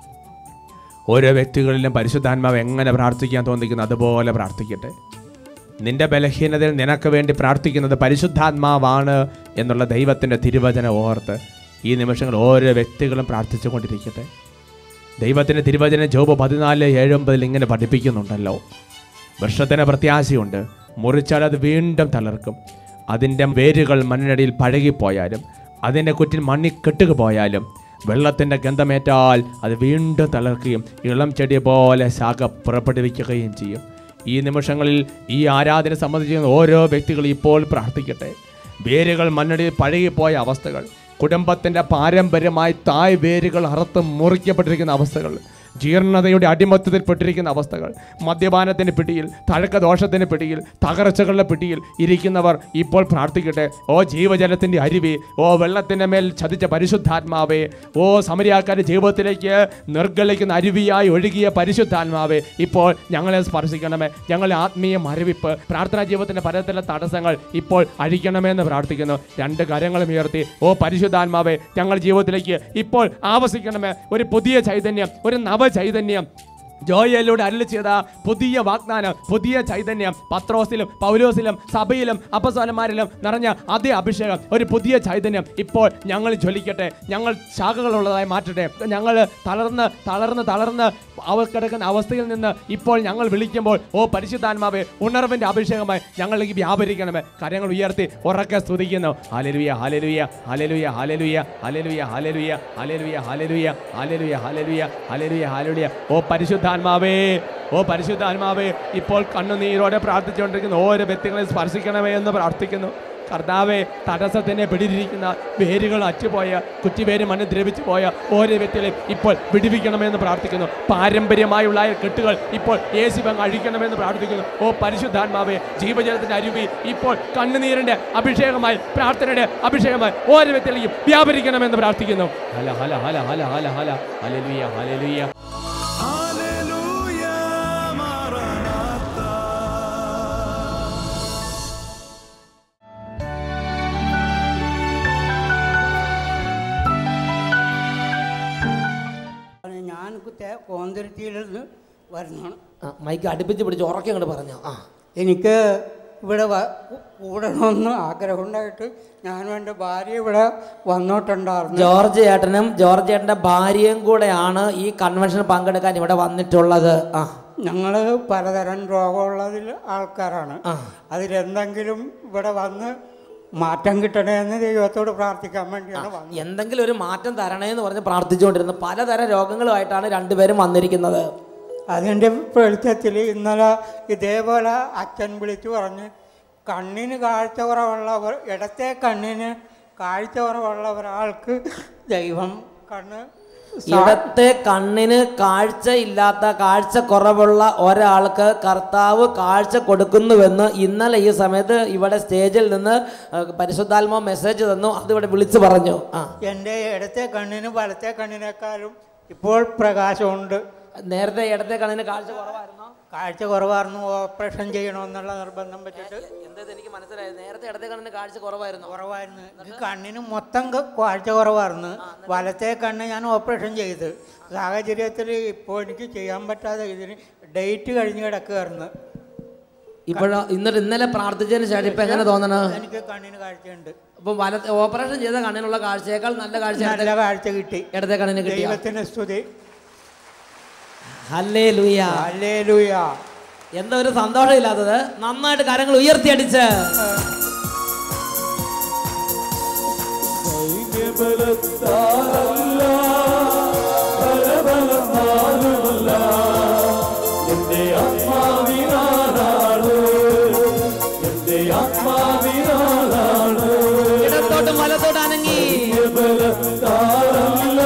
ഓരോ വ്യക്തികളിലും പരിശുദ്ധാത്മാവ് എങ്ങനെ പ്രാർത്ഥിക്കാൻ തോന്നിക്കുന്നു അതുപോലെ പ്രാർത്ഥിക്കട്ടെ നിന്റെ ബലഹീനതയിൽ നിനക്ക് വേണ്ടി പ്രാർത്ഥിക്കുന്നത് പരിശുദ്ധാത്മാവാണ് എന്നുള്ള ദൈവത്തിൻ്റെ തിരുവചനം ഓർത്ത് ഈ നിമിഷങ്ങൾ ഓരോ വ്യക്തികളും പ്രാർത്ഥിച്ചു കൊണ്ടിരിക്കട്ടെ ദൈവത്തിൻ്റെ തിരുവചനം ജോബ് പതിനാല് ഏഴൊമ്പതിൽ ഇങ്ങനെ പഠിപ്പിക്കുന്നുണ്ടല്ലോ വൃക്ഷത്തിന് പ്രത്യാശയുണ്ട് മുറിച്ചാൽ അത് വീണ്ടും തളർക്കും അതിൻ്റെ വേരുകൾ മണ്ണിനടിയിൽ പഴകിപ്പോയാലും അതിൻ്റെ കുറ്റിൽ മണ്ണി കെട്ടുക പോയാലും വെള്ളത്തിൻ്റെ ഗന്ധമേറ്റാൽ അത് വീണ്ടും തളർക്കുകയും ഇളം ചെടി പോലെ ശാഖ പുറപ്പെടുവിക്കുകയും ചെയ്യും ഈ നിമിഷങ്ങളിൽ ഈ ആരാധന സംബന്ധിച്ച് ഓരോ വ്യക്തികളും ഇപ്പോൾ പ്രാർത്ഥിക്കട്ടെ വേരുകൾ മണ്ണിടിയിൽ പഴകിപ്പോയ അവസ്ഥകൾ കുടുംബത്തിൻ്റെ പാരമ്പര്യമായി തായ് വേരുകൾ അറുത്ത് മുറിക്കപ്പെട്ടിരിക്കുന്ന അവസ്ഥകൾ ജീർണതയുടെ അടിമത്തത്തിൽപ്പെട്ടിരിക്കുന്ന അവസ്ഥകൾ മദ്യപാനത്തിൻ്റെ പിടിയിൽ തഴക്കദോഷത്തിൻ്റെ പിടിയിൽ തകർച്ചകളുടെ പിടിയിൽ ഇരിക്കുന്നവർ ഇപ്പോൾ പ്രാർത്ഥിക്കട്ടെ ഓ ജീവജലത്തിൻ്റെ അരുവി ഓ വെള്ളത്തിൻ്റെ മേൽ ചതിച്ച പരിശുദ്ധാത്മാവേ ഓ സമരിയാക്കാരുടെ ജീവിതത്തിലേക്ക് നിർഗളിക്കുന്ന അരുവിയായി ഒഴുകിയ പരിശുദ്ധാത്മാവേ ഇപ്പോൾ ഞങ്ങളെ സ്പർശിക്കണമേ ഞങ്ങളെ ആത്മീയ മരവിപ്പ് പ്രാർത്ഥനാ ജീവിതത്തിൻ്റെ പലതരത്തിലുള്ള തടസ്സങ്ങൾ ഇപ്പോൾ അഴിക്കണമെന്ന് പ്രാർത്ഥിക്കുന്നു രണ്ട് കരങ്ങളും ഉയർത്തി ഓ പരിശുദ്ധാത്മാവേ ഞങ്ങൾ ജീവിതത്തിലേക്ക് ഇപ്പോൾ ആവസിക്കണമേ ഒരു പുതിയ ചൈതന്യം ഒരു നവചൈതന്യം ജോയലിലൂടെ അരുളി ചെയ്ത പുതിയ വാഗ്ദാനം പുതിയ ചൈതന്യം പത്രോസിലും പൗലോസിലും സഭയിലും അപ്പസ്വലന്മാരിലും നിറഞ്ഞ അതേ അഭിഷേകം ഒരു പുതിയ ചൈതന്യം ഇപ്പോൾ ഞങ്ങൾ ജ്വലിക്കട്ടെ ഞങ്ങൾ ശാഖകളുള്ളതായി മാറ്റട്ടെ ഞങ്ങൾ തളർന്ന് തളർന്ന് തളർന്ന് അവർ കിടക്കുന്ന അവസ്ഥയിൽ നിന്ന് ഇപ്പോൾ ഞങ്ങൾ വിളിക്കുമ്പോൾ ഓ പരിശുദ്ധാത്മാവേ ഉണർവിന്റെ അഭിഷേകമായി ഞങ്ങളിലേക്ക് വ്യാപരിക്കണമേ കരങ്ങൾ ഉയർത്തി ഉറക്കെ സ്തുതിക്കുന്നു ഹാലലുയ ഹാലലുയ ഹാലലുയ ഹാലലുയ ഹാലലുയ ഹാലലുയ ഹാലലുയ ഹാലലുയ ഹാലലുയ ഹാലലുയ ഹാലലുയ ഹാലലുയ ഓ പരിശുദ്ധാത്മാവേ ഓ പരിശുദ്ധാത്മാവേ ഇപ്പോൾ കണ്ണുനീരോടെ പ്രാർത്ഥിച്ചുകൊണ്ടിരിക്കുന്ന ഓരോ വ്യക്തികളെ സ്പർശിക്കണമേ എന്ന് പ്രാർത്ഥിക്കുന്നു കർത്താവെ തടസ്സത്തിനെ പിടിയിരിക്കുന്ന വേരുകൾ അറ്റുപോയ കുറ്റിവേര് മണ്ണ് ദ്രവിച്ചു പോയ ഓരോ വ്യക്തികളെയും ഇപ്പോൾ വിടുവിക്കണമെന്ന് പ്രാർത്ഥിക്കുന്നു പാരമ്പര്യമായുള്ള കെട്ടുകൾ ഇപ്പോൾ യേശുബങ് അഴിക്കണമെന്ന് പ്രാർത്ഥിക്കുന്നു ഓ പരിശുദ്ധാത്മാവെ ജീവജലത്തിന്റെ അരുവി ഇപ്പോൾ കണ്ണുനീരിന്റെ അഭിഷേകമായി പ്രാർത്ഥനയുടെ അഭിഷേകമായി ഓരോ വ്യക്തികളെയും വ്യാപരിക്കണമെന്ന് പ്രാർത്ഥിക്കുന്നു ഹല ഹല ഹല ഹല ഹല ഹല ഹലലുയ ഹലലുയ ഹല്ലേലൂയ മാറാനാത്ത തുരുത്തിയിൽ നിന്ന് വരുന്നതാണ് ആ, മൈക്ക് അടുപ്പിച്ച് പിടിച്ച് ഉറക്കെ അങ്ങോട്ട് പറഞ്ഞോ ആ എനിക്ക് ഇവിടെ വ- കൂടണമെന്ന് ആഗ്രഹമുണ്ടായിട്ട് ഞാനും എൻ്റെ ഭാര്യ ഇവിടെ വന്നിട്ടുണ്ടായിരുന്നു ജോർജ് ചേട്ടനും ജോർജ് ചേട്ടൻ്റെ ഭാര്യയും കൂടെയാണ് ഈ കൺവെൻഷൻ പങ്കെടുക്കാൻ ഇവിടെ വന്നിട്ടുള്ളത് ആ ഞങ്ങൾ പലതരം രോഗമുള്ളതിൽ ആൾക്കാരാണ് ആ. അതിലെന്തെങ്കിലും ഇവിടെ വന്ന് മാറ്റം കിട്ടണേ എന്ന് ദൈവത്തോട് പ്രാർത്ഥിക്കാൻ വേണ്ടിയാണ് വന്നത് എന്തെങ്കിലും ഒരു മാറ്റം തരണേ എന്ന് പറഞ്ഞ് പ്രാർത്ഥിച്ചുകൊണ്ടിരുന്നു പലതരം രോഗങ്ങളുമായിട്ടാണ് രണ്ടുപേരും വന്നിരിക്കുന്നത് അതിൻ്റെ വെളിച്ചത്തിൽ ഇന്നലെ ഇതേപോലെ അച്ഛൻ വിളിച്ചു പറഞ്ഞ് കണ്ണിന് കാഴ്ച കുറവുള്ളവർ ഇടത്തെ കണ്ണിന് കാഴ്ച കുറവുള്ള ഒരാൾക്ക് ദൈവം കണ്ണ് സാ- ഇടത്തെ കണ്ണിന് കാഴ്ച ഇല്ലാത്ത കാഴ്ച കുറവുള്ള ഒരാൾക്ക് കർത്താവ് കാഴ്ച കൊടുക്കുന്നുവെന്ന് ഇന്നലെ ഈ സമയത്ത് ഇവിടെ സ്റ്റേജിൽ നിന്ന് ഏഹ്, പരിശുദ്ധാത്മ മെസ്സേജ് തന്നു അത് ഇവിടെ വിളിച്ചു പറഞ്ഞു ആ എൻ്റെ ഇടത്തെ കണ്ണിന് വലത്തെ കണ്ണിനേക്കാളും ഇപ്പോൾ പ്രകാശമുണ്ട് നേരത്തെ ഇടത്തെ കണ്ണിന് കാഴ്ച കുറവായിരുന്നോ കാഴ്ച കുറവായിരുന്നു ഓപ്പറേഷൻ ചെയ്യണമെന്നുള്ള നിർബന്ധം വെച്ചിട്ട് എന്താ എനിക്ക് മനസ്സിലായത് നേരത്തെ ഇടത്തെ കണ്ണിന് കാഴ്ച കുറവായിരുന്നു കുറവായിരുന്നു എനിക്ക് കണ്ണിന് മൊത്തം ക- കാഴ്ച കുറവായിരുന്നു വലത്തെ കണ്ണ് ഞാൻ ഓപ്പറേഷൻ ചെയ്ത് സാഹചര്യത്തിൽ ഇപ്പോൾ എനിക്ക് ചെയ്യാൻ പറ്റാതെ ഇതിന് ഡേറ്റ് കഴിഞ്ഞ് കിടക്കുകയായിരുന്നു ഇപ്പോഴോ ഇന്നലെ ഇന്നലെ പ്രാർത്ഥിച്ചതിന് ശേഷം ഇപ്പൊ എങ്ങനെ തോന്നണ എനിക്ക് കണ്ണിന് കാഴ്ചയുണ്ട് അപ്പൊ വല ഓപ്പറേഷൻ ചെയ്ത കണ്ണിനുള്ള കാഴ്ചയേക്കാൾ നല്ല കാഴ്ച നല്ല കാഴ്ച കിട്ടി ഇടത്തെ കണ്ണിന് കിട്ടിയ ദൈവത്തിന് സ്തുതി ഹല്ലേ ലൂയ ഹല്ലേലൂയ എന്താ ഒരു സന്തോഷമില്ലാത്തത് നന്നായിട്ട് കരങ്ങൾ ഉയർത്തിയടിച്ച് ബലത്താലല്ല ബലബലത്താലുമല്ല എന്റെ ആത്മാവിനാലാണ് എന്റെ ആത്മാവിനാലാണ് ഇടത്തോട്ടും വലത്തോട്ടും അനങ്ങി ബലത്താലല്ല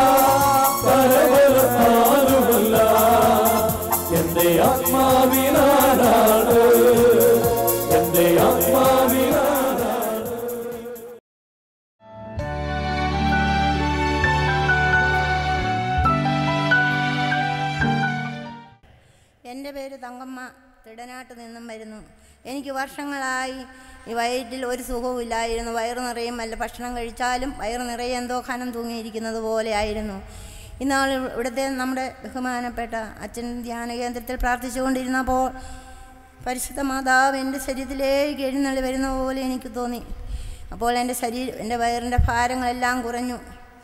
ബലബലത്താലുമല്ല എന്റെ ആത്മാവിനാലാണ് എന്റെ ആത്മാവിനാലാണ് എൻ്റെ പേര് തങ്കമ്മ തിടനാട്ട് നിന്നും വരുന്നു എനിക്ക് വർഷങ്ങളായി ഈ വയറ്റിൽ ഒരു സുഖവുമില്ലായിരുന്നു വയറ് നിറയും വല്ല ഭക്ഷണം കഴിച്ചാലും വയറ് നിറയെ എന്തോ ഖനം തൂങ്ങിയിരിക്കുന്നത് പോലെ ആയിരുന്നു ഇന്നാൾ ഇവിടുത്തെ നമ്മുടെ ബഹുമാനപ്പെട്ട അച്ഛൻ ധ്യാന കേന്ദ്രത്തിൽ പ്രാർത്ഥിച്ചുകൊണ്ടിരുന്നപ്പോൾ പരിശുദ്ധ മാതാവ് എൻ്റെ ശരീരത്തിലേക്ക് എഴുന്നള്ളി വരുന്ന പോലെ എനിക്ക് തോന്നി അപ്പോൾ എൻ്റെ ശരീരം എൻ്റെ വയറിൻ്റെ ഭാരങ്ങളെല്ലാം കുറഞ്ഞു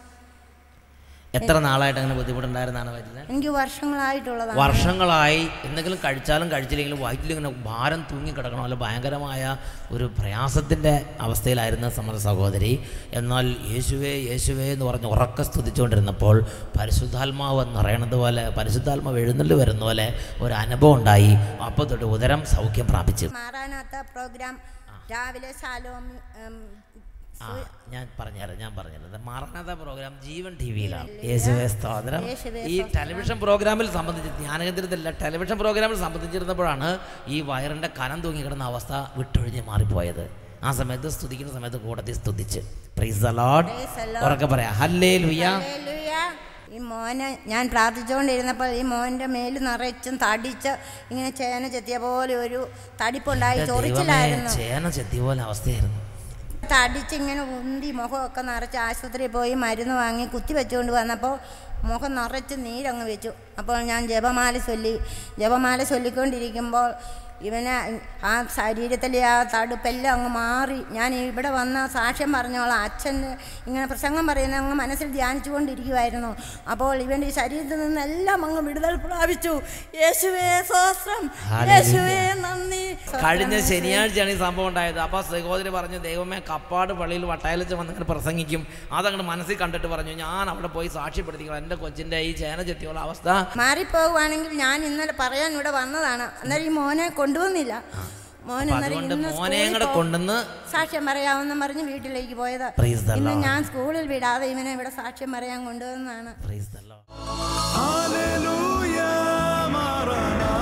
എത്ര നാളായിട്ട് അങ്ങനെ ബുദ്ധിമുട്ടുണ്ടായിരുന്നാണ് വരുന്നത് എനിക്ക് വർഷങ്ങളായിട്ടുള്ളതാണ് വർഷങ്ങളായി എന്തെങ്കിലും കഴിച്ചാലും കഴിച്ചില്ലെങ്കിലും വയറ്റിലിങ്ങനെ ഭാരം തൂങ്ങി കിടക്കണം അല്ല ഭയങ്കരമായ ഒരു പ്രയാസത്തിൻ്റെ അവസ്ഥയിലായിരുന്ന സമര സഹോദരി എന്നാൽ യേശുവേ യേശുവേ എന്ന് പറഞ്ഞ് ഉറക്കെ സ്തുതിച്ചുകൊണ്ടിരുന്നപ്പോൾ പരിശുദ്ധാത്മാവ് എന്നറിയണത് പോലെ പരിശുദ്ധാത്മാവ് എഴുന്നള്ളി വരുന്ന പോലെ ഒരു അനുഭവം ഉണ്ടായി അപ്പോൾ തൊട്ട് ഉദരം സൗഖ്യം പ്രാപിച്ചു മാറാനാത്ത പ്രോഗ്രാം രാവിലെ ശാലോം ഉം, ആ ഞാൻ പറഞ്ഞുതരാം ഞാൻ പറഞ്ഞുതരാം മാറാനാത്ത പ്രോഗ്രാം ജീവൻ ടി വിയിലാണ് യേശുവേ സ്തോത്രം യേശുവേ ഈ ടെലിവിഷൻ പ്രോഗ്രാമിൽ സംബന്ധിച്ച് ധ്യാനകേന്ദ്രത്തിലല്ല ടെലിവിഷൻ പ്രോഗ്രാമിൽ സംബന്ധിച്ചിരുന്നപ്പോഴാണ് ഈ വയറിൻ്റെ കനം തൂങ്ങിക്കിടന്ന അവസ്ഥ വിട്ടൊഴിഞ്ഞ് മാറിപ്പോയത് ആ സമയത്ത് സ്തുതിക്കുന്ന സമയത്ത് കൂടത്തിൽ സ്തുതിച്ച് പ്രൈസ് അലോഡ് Praise the Lord. ഉറക്കെ പറയാം ഹല്ലേ ലുയ്യ ഹല്ലേലൂയ. ഈ മോനെ ഞാൻ പ്രാർത്ഥിച്ചുകൊണ്ടിരുന്നപ്പോൾ ഈ മോൻ്റെ മേല് നിറച്ചും തടിച്ച് ഇങ്ങനെ ചേന ചെത്തിയ പോലെ ഒരു തടിപ്പുണ്ടായി ദൈവമേ ചൊറിച്ചിലായിരുന്നു ചേന ചെത്തിയ പോലെ അവസ്ഥയായിരുന്നു തടിച്ച് ഇങ്ങനെ ഉന്തി മുഖമൊക്കെ നിറച്ച് ആശുപത്രിയിൽ പോയി മരുന്ന് വാങ്ങി കുത്തി വെച്ചുകൊണ്ട് വന്നപ്പോൾ മുഖം നിറച്ച് നീരങ്ങ് വെച്ചു അപ്പോൾ ഞാൻ ജപമാല ചൊല്ലി ജപമാല ചൊല്ലിക്കൊണ്ടിരിക്കുമ്പോൾ ഇവനെ ആ ശരീരത്തിലെ ആ തടുപ്പെല്ലാം അങ്ങ് മാറി ഞാൻ ഇവിടെ വന്ന സാക്ഷ്യം പറഞ്ഞോളാം അച്ഛൻ ഇങ്ങനെ പ്രസംഗം പറയുന്ന അങ്ങ് മനസ്സിൽ ധ്യാനിച്ചുകൊണ്ടിരിക്കുമായിരുന്നു അപ്പോൾ ഇവൻ്റെ ഈ ശരീരത്തിൽ നിന്നെല്ലാം അങ്ങ് വിടുതൽ പ്രാപിച്ചു യേശുവേ സ്വസ്ത്രം യേശുവേ നന്ദി കഴിഞ്ഞ ശനിയാഴ്ചയാണ് ഈ സംഭവം ഉണ്ടായത് അപ്പോൾ സഹോദരി പറഞ്ഞു ദൈവമേ കപ്പാട് പള്ളിയിൽ വട്ടായലിച്ച് വന്നിങ്ങനെ പ്രസംഗിക്കും അതങ്ങോട്ട് മനസ്സിൽ കണ്ടിട്ട് പറഞ്ഞു ഞാൻ അവിടെ പോയി സാക്ഷ്യപ്പെടുത്തിക്കണം എൻ്റെ കൊച്ചിൻ്റെ ഈ ചേന ചെത്തിയുള്ള അവസ്ഥ മാറിപ്പോകുവാണെങ്കിൽ ഞാൻ ഇന്നലെ പറയാൻ ഇവിടെ വന്നതാണ് അന്നേരം ഈ മോനെ കൊണ്ടുവന്നില്ല മോൻ അപ്പൊ ഇന്നലെ അതുകൊണ്ട് ഇന്ന് മോനെ സ്കൂളിൽ കൂടെ പോ- കൊണ്ടുവന്ന് സാക്ഷ്യം പറയാമെന്ന് പറഞ്ഞ് വീട്ടിലേക്ക് പോയതാ Praise the ഇന്ന് Lord. ഞാൻ സ്കൂളിൽ വിടാതെ ഇവനെ ഇവിടെ സാക്ഷ്യം പറയാൻ കൊണ്ടുവന്നതാണ് Praise the Lord. Hallelujah, Maranatha.